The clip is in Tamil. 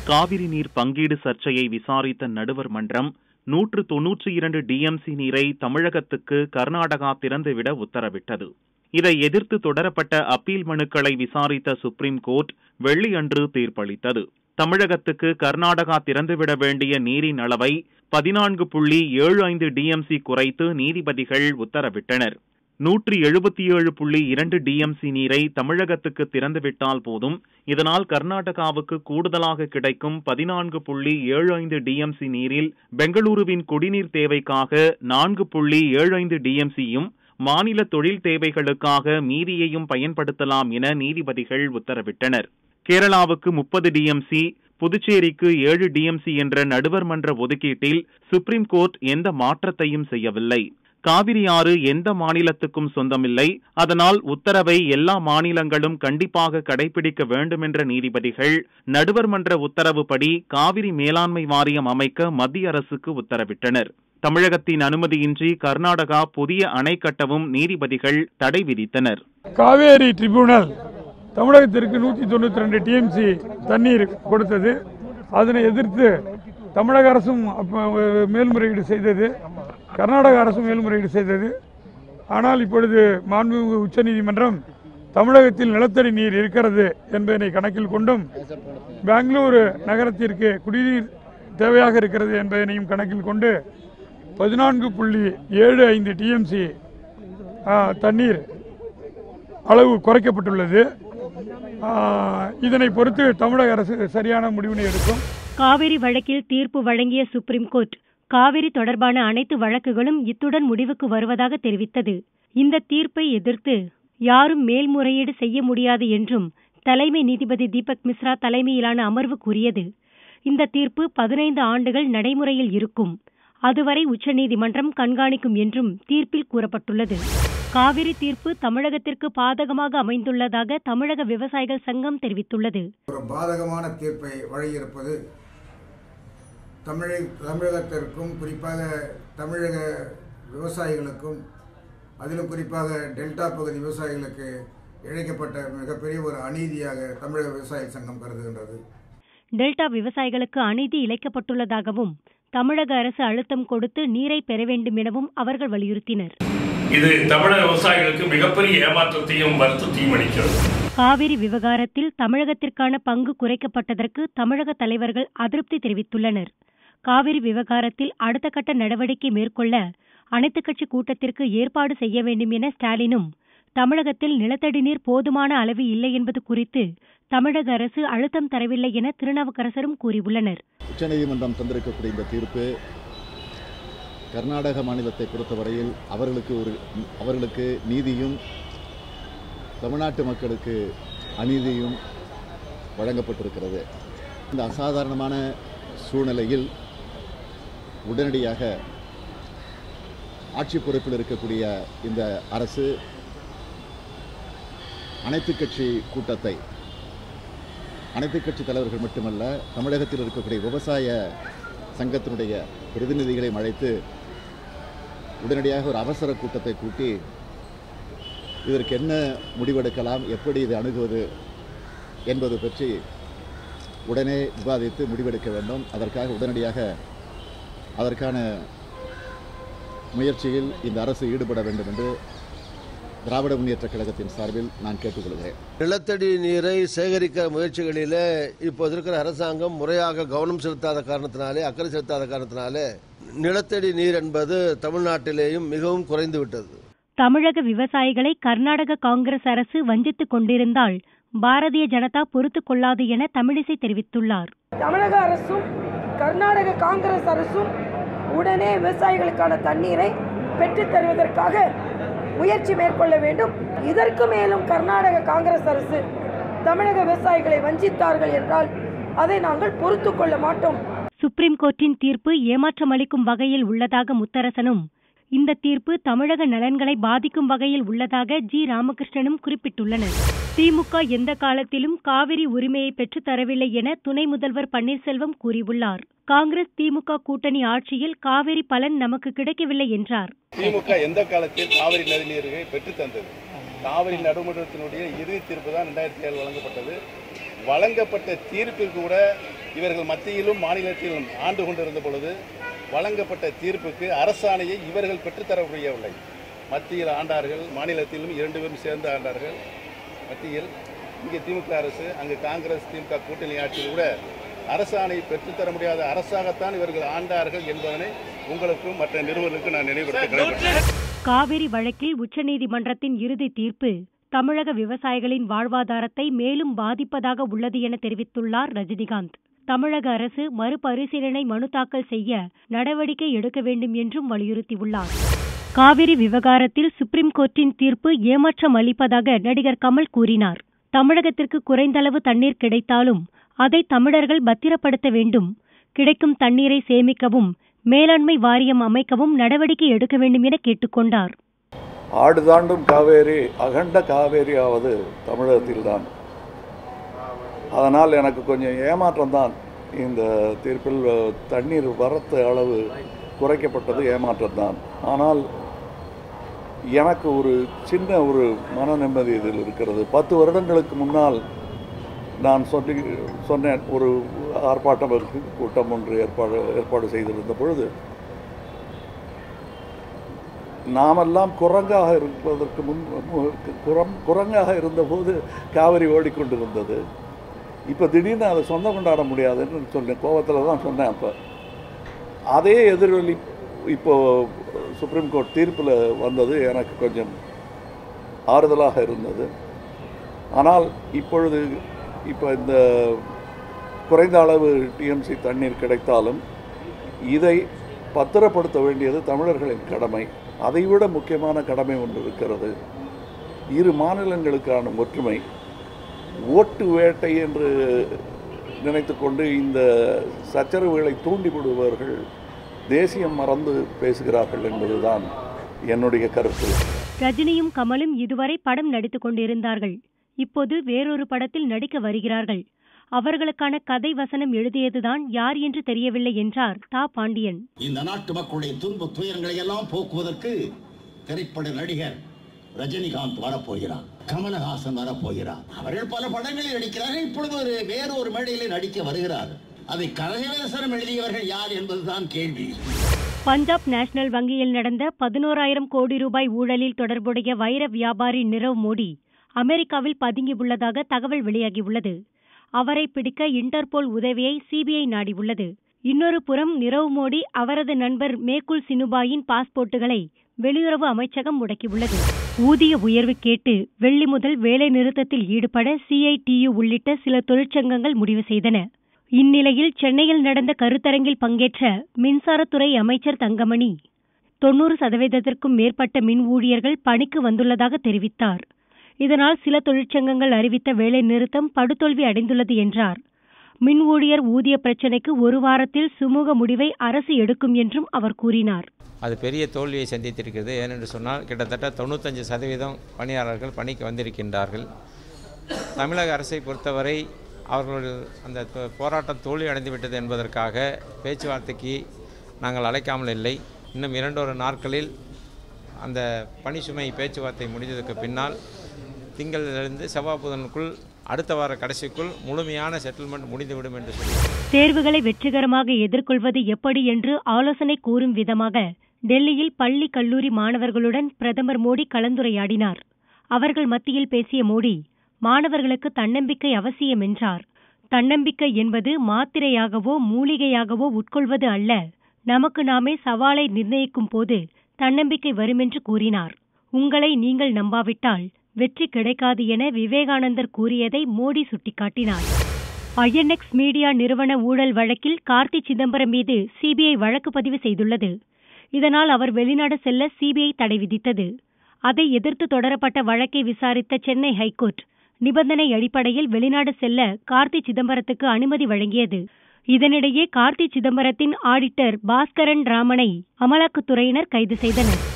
காவிரி நீர் பங்கீடு சர்ச்சையை விசாரித்த நடுவர் மன்றம் நூற்று தொன்னூற்றி இரண்டு டிஎம்சி நீரை தமிழகத்துக்கு கர்நாடகா திறந்துவிட உத்தரவிட்டது இதை எதிர்த்து தொடரப்பட்ட அப்பீல் மனுக்களை விசாரித்த சுப்ரீம் கோர்ட் வெள்ளியன்று தீர்ப்பளித்தது தமிழகத்துக்கு கர்நாடகா திறந்துவிட வேண்டிய நீரின் அளவை பதினான்கு புள்ளி ஏழு ஐந்து டிஎம்சி குறைத்து நீதிபதிகள் உத்தரவிட்டனர் நூற்றி எழுபத்தி ஏழு புள்ளி இரண்டு டிஎம்சி நீரை தமிழகத்துக்கு திறந்துவிட்டால் போதும் இதனால் கர்நாடகாவுக்கு கூடுதலாக கிடைக்கும் பதினான்கு புள்ளி ஏழு ஐந்து டிஎம்சி நீரில் பெங்களூருவின் குடிநீர் தேவைக்காக நான்கு புள்ளி ஏழு ஐந்து டிஎம்சியும் மாநில தொழில் தேவைகளுக்காக மீதியையும் பயன்படுத்தலாம் என நீதிபதிகள் உத்தரவிட்டனர் கேரளாவுக்கு முப்பது டிஎம்சி புதுச்சேரிக்கு ஏழு டிஎம்சி என்ற நடுவர் மன்ற ஒதுக்கீட்டில் சுப்ரீம் கோர்ட் எந்த மாற்றத்தையும் செய்யவில்லை காவிரி ஆறு எந்த மாநிலத்துக்கும் சொந்தமில்லை அதனால் உத்தரவை எல்லா மாநிலங்களும் கண்டிப்பாக கடைபிடிக்க வேண்டுமென்ற நீதிபதிகள் நடுவர் மன்ற உத்தரவுப்படி காவிரி மேலாண்மை வாரியம் அமைக்க மத்திய அரசுக்கு உத்தரவிட்டனர் தமிழகத்தின் அனுமதியின்றி கர்நாடகா புதிய அணை கட்டவும் நீதிபதிகள் தடை விதித்தனர் காவேரி ட்ரிபியூனல் தமிழகத்திற்கு நூற்றி தொண்ணூற்றி ரெண்டு டிஎம்சி தண்ணீர் கொடுத்தது அதனை எதிர்த்து தமிழக அரசும் அப்ப மேல்முறையீடு செய்தது கர்நாடக அரசும் மேல்முறையீடு செய்தது ஆனால் இப்பொழுது மாண்புமிகு உச்சநீதிமன்றம் தமிழகத்தில் நிலத்தடி நீர் இருக்கிறது என்பதனை கணக்கில் கொண்டும் பெங்களூரு நகரத்திற்கு குடிநீர் தேவையாக இருக்கிறது என்பதனையும் கணக்கில் கொண்டு பதினான்கு புள்ளி ஏழு ஐந்து டிஎம்சி தண்ணீர் அளவு குறைக்கப்பட்டுள்ளது ஆ, இதனை பொறுத்து தமிழக அரசு சரியான முடிவினை எடுக்கும் காவிரி வழக்கில் தீர்ப்பு வழங்கிய சுப்ரீம் கோர்ட் காவிரி தொடர்பான அனைத்து வழக்குகளும் இத்துடன் முடிவுக்கு வருவதாக தெரிவித்தது இந்த தீர்ப்பை எதிர்த்து யாரும் மேல்முறையீடு செய்ய முடியாது என்றும் தலைமை நீதிபதி தீபக் மிஸ்ரா தலைமையிலான அமர்வு கூறியது இந்த தீர்ப்பு பதினைந்து ஆண்டுகள் நடைமுறையில் இருக்கும் அதுவரை உச்சநீதிமன்றம் கண்காணிக்கும் என்றும் தீர்ப்பில் கூறப்பட்டுள்ளது காவிரி தீர்ப்பு தமிழகத்திற்கு பாதகமாக அமைந்துள்ளதாக தமிழக விவசாயிகள் சங்கம் தெரிவித்துள்ளது ஒரு பாதகமான தீர்ப்பை வழங்கியிருப்பது தமிழக தமிழகத்திற்கும் குறிப்பாக தமிழக விவசாயிகளுக்கும் அதிலும் குறிப்பாக டெல்டா பகுதி விவசாயிகளுக்கு இழைக்கப்பட்ட மிகப்பெரிய ஒரு அநீதியாக தமிழக விவசாய சங்கம் கருதுகின்றது டெல்டா விவசாயிகளுக்கு அநீதி இழைக்கப்பட்டுள்ளதாகவும் தமிழக அரசு அழுத்தம் கொடுத்து நீரை பெற வேண்டும் எனவும் அவர்கள் வலியுறுத்தினர் இது தமிழக விவசாயிகளுக்கு மிகப்பெரிய ஏமாற்றத்தையும் வருத்தத்தையும் அளிக்கிறது காவிரி விவகாரத்தில் தமிழகத்திற்கான பங்கு குறைக்கப்பட்டதற்கு தமிழக தலைவர்கள் அதிருப்தி தெரிவித்துள்ளனர் காவிரி விவகாரத்தில் அடுத்த கட்ட நடவடிக்கை மேற்கொள்ள அனைத்துக் கட்சி கூட்டத்திற்கு ஏற்பாடு செய்ய வேண்டும் என ஸ்டாலினும் தமிழகத்தில் நிலத்தடி நீர் போதுமான அளவு இல்லை என்பது குறித்து தமிழக அரசு அழுத்தம் தரவில்லை என திருநாவுக்கரசரும் கூறியுள்ளனர் உச்சநீதிமன்றம் தந்திருக்கக்கூடிய இந்த தீர்ப்பு கர்நாடக மாநிலத்தை பொறுத்தவரையில் அவர்களுக்கு ஒரு அவர்களுக்கு நீதியும் தமிழ்நாட்டு மக்களுக்கு அநீதியும் வழங்கப்பட்டிருக்கிறது இந்த அசாதாரணமான சூழ்நிலையில் உடனடியாக ஆட்சி பொறுப்பில் இருக்கக்கூடிய இந்த அரசு அனைத்து கட்சி கூட்டத்தை அனைத்து கட்சி தலைவர்கள் மட்டுமல்ல தமிழகத்தில் இருக்கக்கூடிய விவசாய சங்கத்தினுடைய பிரதிநிதிகளையும் அழைத்து உடனடியாக ஒரு அவசர கூட்டத்தை கூட்டி இதற்கு என்ன முடிவெடுக்கலாம் எப்படி இதை அணுகுவது என்பது பற்றி உடனே விவாதித்து முடிவெடுக்க வேண்டும் அதற்காக உடனடியாக அதற்கான முயற்சியில் இந்த அரசு ஈடுபட வேண்டும் என்று திராவிட முன்னேற்றக் கழகத்தின் சார்பில் நான் கேட்டுக்கொள்கிறேன் நிலத்தடி நீரை சேகரிக்க முயற்சிகளிலே இப்போது இருக்கிற அரசாங்கம் முறையாக கவனம் செலுத்தாத காரணத்தினாலே அக்கறை செலுத்தாத காரணத்தினாலே நிலத்தடி நீர் என்பது தமிழ்நாட்டிலேயும் மிகவும் குறைந்து விட்டது தமிழக விவசாயிகளை கர்நாடக காங்கிரஸ் அரசு வஞ்சித்துக் கொண்டிருந்தால் பாரதிய ஜனதா பொறுத்துக் கொள்ளாது என தமிழிசை தெரிவித்துள்ளார் தமிழக அரசும் கர்நாடக காங்கிரஸ் அரசும் உடனே விவசாயிகளுக்கான தண்ணீரை பெற்றுத் தருவதற்காக முயற்சி மேற்கொள்ள வேண்டும் இதற்கு மேலும் கர்நாடக காங்கிரஸ் அரசு தமிழக விவசாயிகளை வஞ்சித்தார்கள் என்றால் அதை நாங்கள் பொறுத்துக் கொள்ள மாட்டோம் சுப்ரீம் கோர்ட்டின் தீர்ப்பு ஏமாற்றம் அளிக்கும் வகையில் உள்ளதாக முத்தரசனும் இந்த தீர்ப்பு தமிழக நலன்களை பாதிக்கும் வகையில் உள்ளதாக ஜி ராமகிருஷ்ணனும் குறிப்பிட்டுள்ளனர் திமுக எந்த காலத்திலும் காவிரி உரிமையை பெற்றுத் தரவில்லை என துணை முதல்வர் பன்னீர்செல்வம் கூறியுள்ளார் காங்கிரஸ் திமுக கூட்டணி ஆட்சியில் காவிரி பலன் நமக்கு கிடைக்கவில்லை என்றார் திமுக எந்த காலத்தில் காவிரி நதிநீரை பெற்றுத் தந்தது காவிரி நடுமன்றத்தினுடைய இறுதி தீர்ப்பு தான் ரெண்டாயிரத்தி ஏழு வழங்கப்பட்டது வழங்கப்பட்ட தீர்ப்பில் கூட இவர்கள் மத்தியிலும் மாநிலத்திலும் ஆண்டு கொண்டிருந்த பொழுது வழங்கப்பட்ட தீர்ப்புக்கு அரசாணையை இவர்கள் பெற்றுத்தர முடியவில்லை மத்தியில் ஆண்டார்கள் மாநிலத்திலும் இரண்டு பேரும் சேர்ந்து ஆண்டார்கள் மத்தியில் இங்கே திமுக அரசு அங்கு காங்கிரஸ் திமுக கூட்டணி ஆட்சியில் கூட அரசாணை பெற்றுத்தர முடியாத அரசாகத்தான் இவர்கள் ஆண்டார்கள் என்பதனை உங்களுக்கும் மற்ற நிறுவனங்களுக்கும் நான் நினைவுபடுத்த கடமைப்பட்டேன் காவிரி வழக்கில் உச்சநீதிமன்றத்தின் இறுதி தீர்ப்பு தமிழக விவசாயிகளின் வாழ்வாதாரத்தை மேலும் பாதிப்பதாக உள்ளது என தெரிவித்துள்ளார் ரஜினிகாந்த் தமிழக அரசு மறுபரிசீலனை மனு தாக்கல் செய்ய நடவடிக்கை எடுக்க வேண்டும் என்றும் வலியுறுத்தியுள்ளார் காவிரி விவகாரத்தில் சுப்ரீம் கோர்ட்டின் தீர்ப்பு ஏமாற்றம் அளிப்பதாக நடிகர் கமல் கூறினார் தமிழகத்திற்கு குறைந்தளவு தண்ணீர் கிடைத்தாலும் அதை தமிழர்கள் பத்திரப்படுத்த வேண்டும் கிடைக்கும் தண்ணீரை சேமிக்கவும் மேலாண்மை வாரியம் அமைக்கவும் நடவடிக்கை எடுக்க வேண்டும் என கேட்டுக்கொண்டார் ஆடு தாண்டும் காவேரி அகண்ட காவேரியாவது தமிழகத்தில்தான் அதனால் எனக்கு கொஞ்சம் ஏமாற்றம் தான் இந்த தீர்ப்பில் தண்ணீர் வரத்து அளவு குறைக்கப்பட்டது ஏமாற்றம் தான் ஆனால் எனக்கு ஒரு சின்ன ஒரு மன நிம்மதி இதில் இருக்கிறது பத்து வருடங்களுக்கு முன்னால் நான் சொல்லி சொன்னேன் ஒரு ஆர்ப்பாட்டம் இருக்கு கூட்டம் ஒன்று ஏற்பாடு ஏற்பாடு செய்திருந்த பொழுது நாமெல்லாம் குரங்காக இருப்பதற்கு முன் குரம் குரங்காக இருந்தபோது காவிரி ஓடிக்கொண்டிருந்தது இப்போ திடீர்னு அதை சொந்தம் கொண்டாட முடியாதுன்னு சொன்னேன் கோவத்தில் தான் சொன்னேன் அப்போ அதே எதிரொலி இப்போ சுப்ரீம் கோர்ட் தீர்ப்பில் வந்தது எனக்கு கொஞ்சம் ஆறுதலாக இருந்தது ஆனால் இப்பொழுது இப்போ இந்த குறைந்த அளவு டிஎம்சி தண்ணீர் கிடைத்தாலும் இதை பத்திரப்படுத்த வேண்டியது தமிழர்களின் கடமை அதைவிட முக்கியமான கடமை ஒன்று இருக்கிறது இரு மாநிலங்களுக்கான ஒற்றுமை ஓட்டு வேட்டை என்று நினைத்துக்கொண்டு இந்த சச்சரவுகளை தூண்டிவிடுபவர்கள் தேசியம் மறந்து பேசுகிறார்கள் என்பதுதான் என்னுடைய கருத்து ரஜினியும் கமலும் இதுவரை படம் நடித்துக் கொண்டிருந்தார்கள் இப்போது வேறொரு படத்தில் நடிக்க வருகிறார்கள் அவர்களுக்கான கதை வசனம் எழுதியதுதான் யார் என்று தெரியவில்லை என்றார் தா பாண்டியன் இந்த நாட்டு மக்களுடைய துன்ப துயரங்களை எல்லாம் போக்குவதற்கு திரைப்பட நடிகர் ரஜினிகாந்த் வரப்போகிறார் கமலஹாசன் வரப்போகிறார் அவர்கள் பல படங்களில் நடிக்கிறார்கள் இப்பொழுது ஒரு வேறு ஒரு மேடையிலே நடிக்க வருகிறார் அதை கதைவசனம் எழுதியவர்கள் யார் என்பதுதான் கேள்வி பஞ்சாப் நேஷனல் வங்கியில் நடந்த பதினோராயிரம் கோடி ரூபாய் ஊழலில் தொடர்புடைய வைர வியாபாரி நிரவ் மோடி அமெரிக்காவில் பதுங்கியுள்ளதாக தகவல் வெளியாகியுள்ளது அவரை பிடிக்க இன்டர்போல் உதவியை சிபிஐ நாடியுள்ளது இன்னொரு புறம் நிரவ் மோடி அவரது நண்பர் மேகுல் சினுபாயின் பாஸ்போர்ட்டுகளை வெளியுறவு அமைச்சகம் முடக்கியுள்ளது ஊதிய உயர்வு கேட்டு வெள்ளி முதல் வேலை நிறுத்தத்தில் ஈடுபட சிஐடியு உள்ளிட்ட சில தொழிற்சங்கங்கள் முடிவு செய்தன இந்நிலையில் சென்னையில் நடந்த கருத்தரங்கில் பங்கேற்ற மின்சாரத்துறை அமைச்சர் தங்கமணி தொன்னூறு சதவீதத்திற்கும் மேற்பட்ட மின் ஊழியர்கள் பணிக்கு வந்துள்ளதாக தெரிவித்தார் இதனால் சில தொழிற்சங்கங்கள் அறிவித்த வேலை நிறுத்தம் படுதோல்வி அடைந்துள்ளது என்றார் மின் ஊழியர் ஊதிய பிரச்சினைக்கு ஒரு வாரத்தில் சுமூக முடிவை அரசு எடுக்கும் என்றும் அவர் கூறினார் அது பெரிய தோல்வியை சந்தித்திருக்கிறது ஏனென்று சொன்னால் கிட்டத்தட்ட தொண்ணூத்தஞ்சு சதவீதம் பணியாளர்கள் பணிக்கு வந்திருக்கின்றார்கள் தமிழக அரசை பொறுத்தவரை அவர்கள் அந்த போராட்டம் தோல்வி அடைந்துவிட்டது என்பதற்காக பேச்சுவார்த்தைக்கு நாங்கள் அழைக்காமல் இல்லை இன்னும் இரண்டொரு நாட்களில் அந்த பணி சுமை பேச்சுவார்த்தை முடிந்ததுக்கு பின்னால் திங்களிலிருந்து செவ்வாய் புதனுக்குள் அடுத்த வார கடைசிக்குள் முழுமையான செட்டில்மெண்ட் முடிந்துவிடும் என்று சொல்லி தேர்வுகளை வெற்றிகரமாக எதிர்கொள்வது எப்படி என்று ஆலோசனை கூறும் விதமாக டெல்லியில் பள்ளி கல்லூரி மாணவர்களுடன் பிரதமர் மோடி கலந்துரையாடினார் அவர்கள் மத்தியில் பேசிய மோடி மாணவர்களுக்கு தன்னம்பிக்கை அவசியம் என்றார் தன்னம்பிக்கை என்பது மாத்திரையாகவோ மூலிகையாகவோ உட்கொள்வது அல்ல நமக்கு நாமே சவாலை நிர்ணயிக்கும் போது தன்னம்பிக்கை வருமென்று கூறினார் உங்களை நீங்கள் நம்பாவிட்டால் வெற்றி கிடைக்காது என விவேகானந்தர் கூறியதை மோடி சுட்டிக்காட்டினார் ஐஎன்எக்ஸ் மீடியா நிறுவன ஊழல் வழக்கில் கார்த்தி சிதம்பரம் மீது சிபிஐ வழக்கு பதிவு செய்துள்ளது இதனால் அவர் வெளிநாடு செல்ல சிபிஐ தடை விதித்தது அதை எதிர்த்து தொடரப்பட்ட வழக்கை விசாரித்த சென்னை ஹைகோர்ட் நிபந்தனை அடிப்படையில் வெளிநாடு செல்ல கார்த்தி சிதம்பரத்துக்கு அனுமதி வழங்கியது இதனிடையே கார்த்தி சிதம்பரத்தின் ஆடிட்டர் பாஸ்கரன் ராமனை அமலாக்கத்துறையினர் கைது செய்தனர்